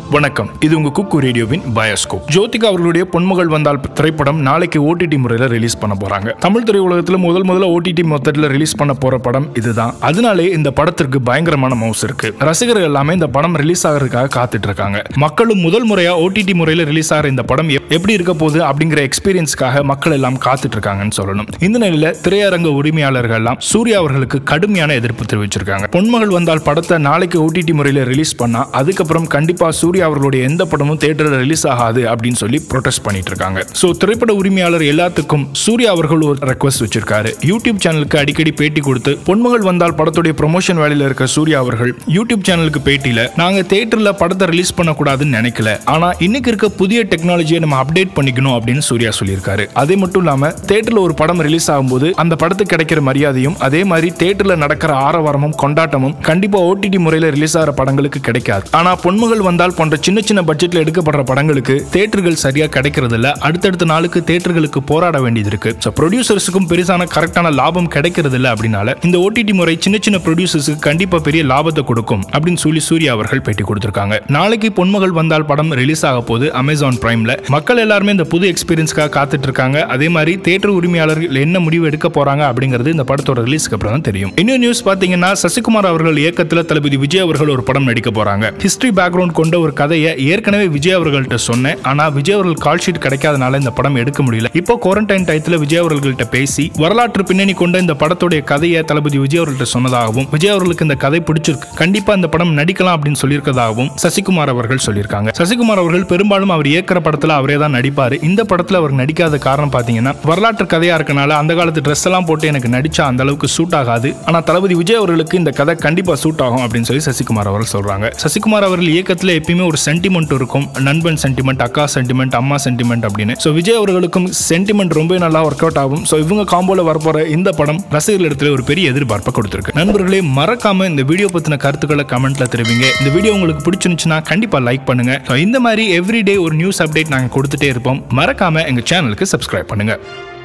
வணக்கம் இது உங்க குக்கு ரேடியோவின் பயோஸ்கோப் ஜோதிகா அவர்களுடைய பொன்மகள் வந்தால் திரைப்படம் நாளைக்கு ஓடிடி முறையில் ரிலீஸ் பண்ண போறாங்க தமிழ் திரையுலகத்தில் முதல் முதல்ல ஓடிடி மொத்தத்தில் ரிலீஸ் பண்ண போற படம் இதுதான் அதனாலே இந்த படத்திற்கு பயங்கரமான மவுஸ் இருக்கு ரசிகர்கள் எல்லாமே இந்த படம் ரிலீஸ் ஆகிறதுக்காக காத்துட்டு இருக்காங்க மக்களும் முதல் முறையா ஓடிடி முறையில் ரிலீஸ் ஆகிற இந்த படம் எப்- எப்படி இருக்க போகுது அப்படிங்கிற எக்ஸ்பீரியன்ஸ்க்காக மக்கள் எல்லாம் காத்துட்டு இருக்காங்கன்னு சொல்லணும் இந்த நிலையில திரையரங்க உரிமையாளர்கள் எல்லாம் சூர்யா அவர்களுக்கு கடுமையான எதிர்ப்பு தெரிவிச்சிருக்காங்க பொன்மகள் வந்தால் படத்தை நாளைக்கு ஓடிடி முறையில் ரிலீஸ் பண்ணா அதுக்கப்புறம் கண்டிப்பா சூர்யா அவர்களுடைய எந்த படமும் தேட்டரில் ரிலீஸ் ஆகாது அப்படின்னு சொல்லி ப்ரொடெஸ்ட் பண்ணிட்டு இருக்காங்க ஸோ திரைப்பட உரிமையாளர் எல்லாத்துக்கும் சூர்யா அவர்கள் ஒரு ரெக்வஸ்ட் வச்சிருக்காரு யூடியூப் சேனலுக்கு அடிக்கடி பேட்டி கொடுத்து பொன்மகள் வந்தால் படத்துடைய ப்ரொமோஷன் வேலையில இருக்க சூர்யா அவர்கள் யூடியூப் சேனலுக்கு பேட்டியில நாங்க தேட்டர்ல படத்தை ரிலீஸ் பண்ணக்கூடாதுன்னு நினைக்கல ஆனா இன்னைக்கு இருக்க புதிய டெக்னாலஜியை நம்ம அப்டேட் பண்ணிக்கணும் அப்படின்னு சூர்யா சொல்லியிருக்காரு அதே மட்டும் இல்லாம தேட்டர்ல ஒரு படம் ரிலீஸ் ஆகும்போது அந்த படத்துக்கு கிடைக்கிற மரியாதையும் அதே மாதிரி தேட்டர்ல நடக்கிற ஆரவாரமும் கொண்டாட்டமும் கண்டிப்பா ஓடிடி முறையில ரிலீஸ் ஆகிற படங்களுக்கு கிடைக்காது ஆனா பொன்மகள் வந்தால் போன்ற சின்ன சின்ன பட்ஜெட்ல எடுக்கப்படுற படங்களுக்கு தேட்டர்கள் சரியா கிடைக்கிறது இல்ல அடுத்தடுத்த நாளுக்கு தேட்டர்களுக்கு போராட வேண்டியது இருக்கு ஸோ ப்ரொடியூசர்ஸுக்கும் பெருசான கரெக்டான லாபம் கிடைக்கிறது இல்ல அப்படின்னால இந்த ஓடிடி முறை சின்ன சின்ன ப்ரொடியூசர்ஸுக்கு கண்டிப்பா பெரிய லாபத்தை கொடுக்கும் அப்படின்னு சொல்லி சூர்யா அவர்கள் பேட்டி கொடுத்திருக்காங்க நாளைக்கு பொன்மகள் வந்தால் படம் ரிலீஸ் ஆக போது அமேசான் பிரைம்ல மக்கள் எல்லாருமே இந்த புது எக்ஸ்பீரியன்ஸ்க்காக காத்துட்டு இருக்காங்க அதே மாதிரி தேட்டர் உரிமையாளர்கள் என்ன முடிவு எடுக்க போறாங்க அப்படிங்கிறது இந்த படத்தோட ரிலீஸ்க்கு அப்புறம் தான் தெரியும் இன்னும் நியூஸ் பாத்தீங்கன்னா சசிகுமார் அவர்கள் இயக்கத்துல தளபதி விஜய் அவர்கள் ஒரு படம் நடிக்க போறாங்க ஹிஸ்டரி பேக்ரவுண்ட் கொண்ட ஒரு கதையை ஏற்கனவே விஜய் அவர்கள்ட்ட சொன்னேன் ஆனா விஜய் அவர்கள் கால் ஷீட் கிடைக்காதனால இந்த படம் எடுக்க முடியல இப்போ குவாரண்டைன் டயத்துல விஜய் அவர்கள்ட்ட பேசி வரலாற்று பின்னணி கொண்ட இந்த படத்துடைய கதையை தளபதி விஜய் அவர்கள்ட்ட சொன்னதாகவும் விஜய் அவர்களுக்கு இந்த கதை பிடிச்சிருக்கு கண்டிப்பா இந்த படம் நடிக்கலாம் அப்படின்னு சொல்லியிருக்கதாகவும் சசிகுமார் அவர்கள் சொல்லியிருக்காங்க சசிகுமார் அவர்கள் பெரும்பாலும் அவர் இயக்குற படத்துல அவரே தான் நடிப்பாரு இந்த படத்துல அவர் நடிக்காத காரணம் பாத்தீங்கன்னா வரலாற்று கதையா இருக்கனால அந்த காலத்து ட்ரெஸ் எல்லாம் போட்டு எனக்கு நடிச்சா அந்த அளவுக்கு சூட் ஆகாது ஆனா தளபதி விஜய் அவர்களுக்கு இந்த கதை கண்டிப்பா சூட் ஆகும் அப்படின்னு சொல்லி சசிகுமார் அவர்கள் சொல்றாங்க சசிகுமார் அவர்கள் இயக்கத்துல எப்பயுமே ஒரு சென்டிமெண்ட் இருக்கும் நண்பன் சென்டிமெண்ட் அக்கா சென்டிமெண்ட் அம்மா சென்டிமெண்ட் அப்படின்னு ஸோ விஜய் அவர்களுக்கும் சென்டிமெண்ட் ரொம்ப நல்லா ஒர்க் அவுட் ஆகும் ஸோ இவங்க காம்போல வரப்போற இந்த படம் ரசிகர்கள் இடத்துல ஒரு பெரிய எதிர்பார்ப்பை கொடுத்திருக்கு நண்பர்களே மறக்காம இந்த வீடியோ பத்தின கருத்துக்களை கமெண்ட்ல தெரிவிங்க இந்த வீடியோ உங்களுக்கு பிடிச்சிருந்துச்சுன்னா கண்டிப்பா லைக் பண்ணுங்க So, இந்த மாதிரி எவ்ரிடே ஒரு நியூஸ் அப்டேட் நாங்க கொடுத்துட்டே இருப்போம் மறக்காம எங்க சேனலுக்கு சப்ஸ்கிரைப் பண்ணுங்க